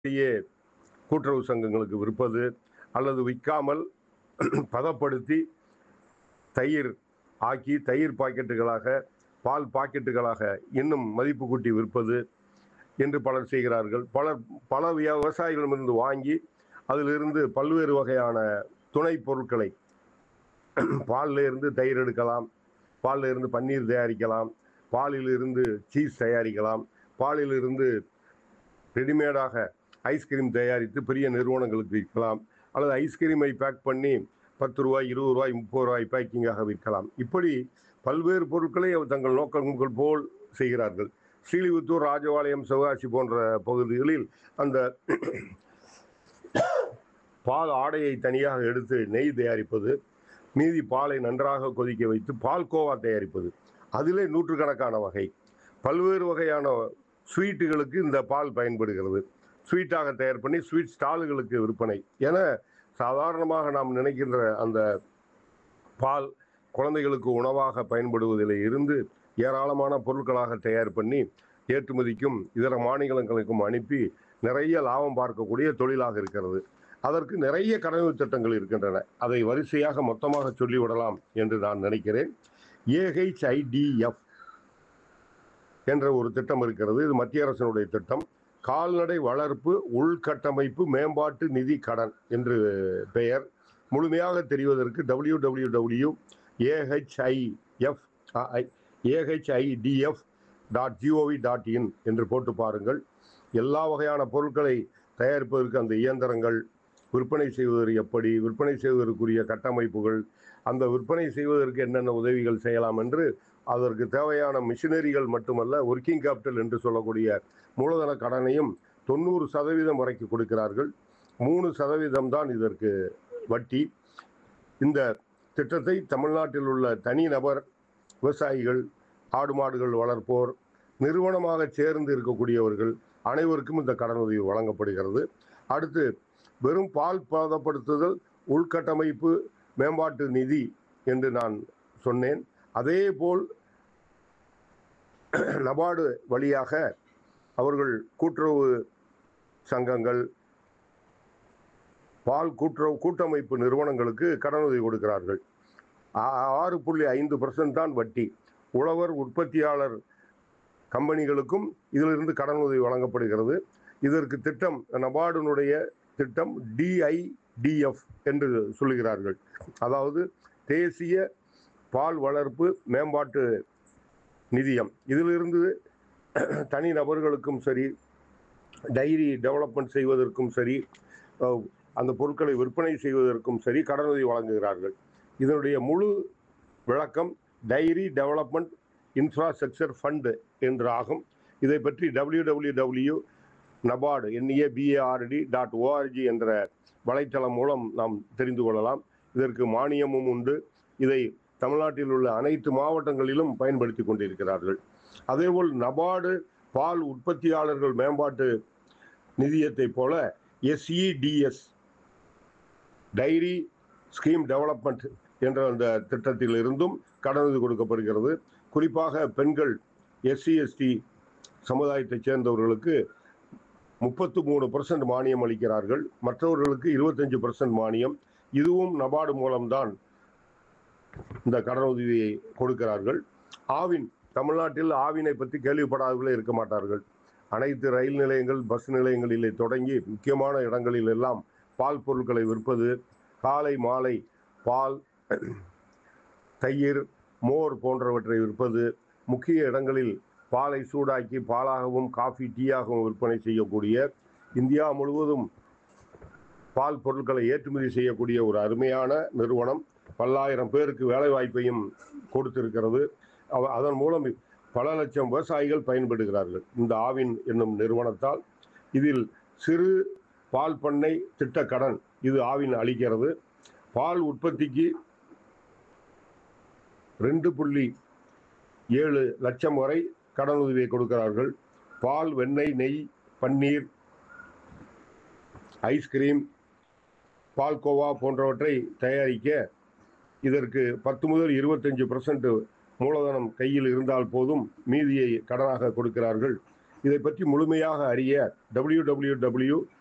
அப்படியே கூட்டுறவு சங்கங்களுக்கு விற்பது அல்லது விற்காமல் பதப்படுத்தி தயிர் ஆக்கி தயிர் பாக்கெட்டுகளாக பால் பாக்கெட்டுகளாக இன்னும் மதிப்பு கூட்டி விற்பது என்று பலர் செய்கிறார்கள் பலர் பல விய- விவசாயிகளிடமிருந்து வாங்கி அதிலிருந்து பல்வேறு வகையான துணை பொருட்களை பால்ல இருந்து தயிர் எடுக்கலாம் பால்ல இருந்து பன்னீர் தயாரிக்கலாம் பாலில் இருந்து சீஸ் தயாரிக்கலாம் பாலில் இருந்து ரெடிமேடாக ஐஸ்கிரீம் தயாரித்து பெரிய நிறுவனங்களுக்கு விற்கலாம் அல்லது ஐஸ்கிரீமை பேக் பண்ணி பத்து ரூபாய் இருபது ரூபாய் முப்பது ரூபாய் பேக்கிங்காக விற்கலாம் இப்படி பல்வேறு பொருட்களை அவர் தங்கள் நோக்கங்கள் போல் செய்கிறார்கள் ஸ்ரீலிபுத்தூர் ராஜபாளையம் சிவகாசி போன்ற பகுதிகளில் அந்த பால் ஆடையை தனியாக எடுத்து நெய் தயாரிப்பது மீதி பாலை நன்றாக கொதிக்க வைத்து பால் கோவா தயாரிப்பது அதிலே நூற்றுக்கணக்கான வகை பல்வேறு வகையான ஸ்வீட்டுகளுக்கு இந்த பால் பயன்படுகிறது ஸ்வீட்டாக தயார் பண்ணி ஸ்வீட் ஸ்டாலுகளுக்கு விற்பனை என சாதாரணமாக நாம் நினைக்கின்ற அந்த பால் குழந்தைகளுக்கு உணவாக பயன்படுவதில் இருந்து ஏராளமான பொருட்களாக தயார் பண்ணி ஏற்றுமதிக்கும் இதர மாநிலங்களுக்கும் அனுப்பி நிறைய லாபம் பார்க்கக்கூடிய தொழிலாக இருக்கிறது அதற்கு நிறைய கடமை திட்டங்கள் இருக்கின்றன அதை வரிசையாக மொத்தமாக சொல்லிவிடலாம் என்று நான் நினைக்கிறேன் ஏஹெச்ஐடிஎஃப் என்ற ஒரு திட்டம் இருக்கிறது இது மத்திய அரசினுடைய திட்டம் கால்நடை வளர்ப்பு உள்கட்டமைப்பு மேம்பாட்டு நிதி கடன் என்று பெயர் முழுமையாக தெரிவதற்கு W W W AHIF AHIDF dot GOV dot in என்று போட்டு பாருங்கள் எல்லா வகையான பொருட்களை தயாரிப்பதற்கு அந்த இயந்திரங்கள் விற்பனை செய்வதற்கு எப்படி விற்பனை செய்வதற்குரிய கட்டமைப்புகள் அந்த விற்பனை செய்வதற்கு என்னென்ன உதவிகள் செய்யலாம் என்று அதற்கு தேவையான மிஷினரிகள் மட்டுமல்ல ஒர்க்கிங் கேபிட்டல் என்று சொல்லக்கூடிய மூலதன கடனையும் தொண்ணூறு சதவீதம் வரைக்கும் கொடுக்கிறார்கள் மூணு சதவீதம் தான் இதற்கு வட்டி இந்த திட்டத்தை தமிழ்நாட்டில் உள்ள தனிநபர் விவசாயிகள் ஆடு மாடுகள் வளர்ப்போர் நிறுவனமாக சேர்ந்து இருக்கக்கூடியவர்கள் அனைவருக்கும் இந்த கடனுதவி வழங்கப்படுகிறது அடுத்து வெறும் பால் பதப்படுத்துதல் உள்கட்டமைப்பு மேம்பாட்டு நிதி என்று நான் சொன்னேன் அதே போல் நபார்டு வழியாக அவர்கள் கூட்டுறவு சங்கங்கள் பால் கூட்டுறவு கூட்டமைப்பு நிறுவனங்களுக்கு கடனுதவி கொடுக்கிறார்கள் ஆ- ஆறு புள்ளி ஐந்து பர்சன்ட் தான் வட்டி உழவர் உற்பத்தியாளர் கம்பெனிகளுக்கும் இதிலிருந்து கடனுதவி வழங்கப்படுகிறது இதற்கு திட்டம் நபார்டினுடைய திட்டம் டிஐடிஎஃப் என்று சொல்லுகிறார்கள் அதாவது தேசிய பால் வளர்ப்பு மேம்பாட்டு நிதியம் இதிலிருந்து தனி நபர்களுக்கும் சரி டைரி டெவலப்மெண்ட் செய்வதற்கும் சரி அஹ், அந்த பொருட்களை விற்பனை செய்வதற்கும் சரி கடனுதவி வழங்குகிறார்கள் இதனுடைய முழு விளக்கம் டைரி டெவலப்மெண்ட் இன்ஃப்ராஸ்ட்ரக்சர் ஃபண்டு என்று ஆகும் இதை பற்றி W W W NABARD NA BARD dot ORG என்ற வலைத்தளம் மூலம் நாம் தெரிந்து கொள்ளலாம் இதற்கு மானியமும் உண்டு இதை தமிழ்நாட்டில் உள்ள அனைத்து மாவட்டங்களிலும் பயன்படுத்தி கொண்டிருக்கிறார்கள் அதேபோல் நபார்டு பால் உற்பத்தியாளர்கள் மேம்பாட்டு நிதியத்தை போல எஸ்இடிஎஸ் டைரி ஸ்கீம் டெவலப்மெண்ட் என்ற அந்த திட்டத்தில் இருந்தும் கடனுதவி கொடுக்கப்படுகிறது குறிப்பாக பெண்கள் எஸ்சி எஸ்டி சமுதாயத்தைச் சேர்ந்தவர்களுக்கு முப்பத்து மூணு பர்சன்ட் மானியம் அளிக்கிறார்கள் மற்றவர்களுக்கு இருபத்தஞ்சு பர்சன்ட் மானியம் இதுவும் நபார்டு மூலம்தான் இந்த கடனுதவியை கொடுக்கிறார்கள் ஆவின் தமிழ்நாட்டில் ஆவினை பற்றி கேள்விப்படாதவர்களே இருக்க மாட்டார்கள் அனைத்து ரயில் நிலையங்கள் பஸ் நிலையங்களிலே தொடங்கி முக்கியமான இடங்களில் எல்லாம் பால் பொருட்களை விற்பது காலை மாலை பால் தயிர் மோர் போன்றவற்றை விற்பது முக்கிய இடங்களில் பாலை சூடாக்கி பாலாகவும் காஃபி டீயாகவும் விற்பனை செய்யக்கூடிய இந்தியா முழுவதும் பால் பொருட்களை ஏற்றுமதி செய்யக்கூடிய ஒரு அருமையான நிறுவனம் பல்லாயிரம் பேருக்கு வேலை வாய்ப்பையும் கொடுத்திருக்கிறது அவ- அதன் மூலம் பல லட்சம் விவசாயிகள் பயன்படுகிறார்கள் இந்த ஆவின் என்னும் நிறுவனத்தால் இதில் சிறு பால் பண்ணை திட்ட கடன் இது ஆவின் அளிக்கிறது பால் உற்பத்திக்கு ரெண்டு புள்ளி ஏழு லட்சம் வரை கடனுதவியை கொடுக்கிறார்கள் பால் வெண்ணெய் நெய் பன்னீர் ஐஸ்கிரீம் பால்கோவா போன்றவற்றை தயாரிக்க இதற்கு பத்து முதல் இருபத்தஞ்சு மூலதனம் கையில் இருந்தால் போதும் மீதியை கடனாக கொடுக்கிறார்கள் இதை பற்றி முழுமையாக அறிய டபிள்யூ டபிள்யூ டபிள்யூ